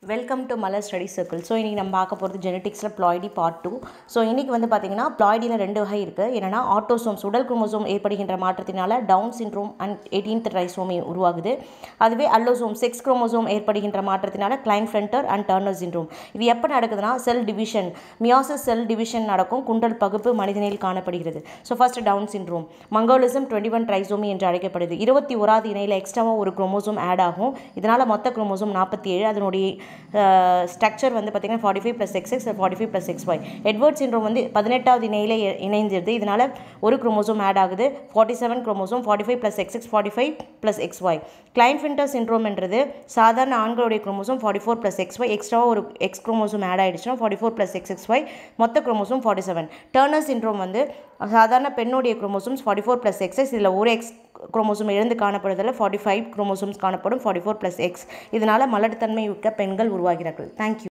welcome to Malar study circle so இன்றைக்கி நம்ம பார்க்க போகிறது ஜெனட்டிக்ஸில் ப்ளாய்டி பார்ட் டூ ஸோ இன்றைக்கி வந்து பார்த்திங்கன்னா ப்ளாய்டியில் ரெண்டு வகை இருக்குது என்னென்னா ஆட்டோசோம்ஸ் உடல் குரோமோசோம் ஏற்படுகின்ற மாற்றத்தினால down syndrome and eighteenth trisomy உருவாகுது அதுவே அல்லோசோம் செக்ஸ் குரோமோசோம் ஏற்படுகின்ற மாற்றத்தினால Klinefelter and Turner syndrome இது எப்போ நடக்குதுன்னா cell division meiosis cell division நடக்கும் குண்டல் பகுப்பு மனிதனில் காணப்படுகிறது so first down syndrome mongolism twenty one trisomy என்று அழைக்கப்படுது இருபத்தி ஓராது இணையில் எக்ஸ்ட்ராவாக ஒரு குரோமோசோம் ஆட் ஆகும் இதனால் மொத்த குரோமோசோம் நாற்பத்தி ஏழு அதனுடைய ஸ்ட்ரக்சர் வந்து பார்த்திங்கன்னா forty five plus X X forty five plus X Y Edward syndrome வந்து பதினெட்டாவது இணையிலே இ- இணைஞ்சிருது இதனால் ஒரு குரோமோசோம் ஆட் ஆகுது forty seven chromosome forty five plus X X forty five plus X Y Klinefelter syndrome என்றது சாதாரண ஆண்களுடைய chromosome forty four plus X Y extra ஒரு எக்ஸ் குரோமோசோம் ஆட் ஆயிடுச்சுன்னா forty four plus X X Y மொத்த chromosome forty seven Turner syndrome வந்து சாதாரண பெண்ணுடைய chromosomes forty four plus X X இதில் ஒரு எக்ஸ் குரோமோசோம் இழந்து காணப்படுறதில் ஃபார்ட்டி ஃபைவ் குரோமோசோம்ஸ் காணப்படும் ஃபார்ட்டி ஃபோர் ப்ளஸ் எக்ஸ் இதனால் மலட்டுத்தன்மை மிக்க பெண்கள் உருவாகிறார்கள் தேங்க்யூ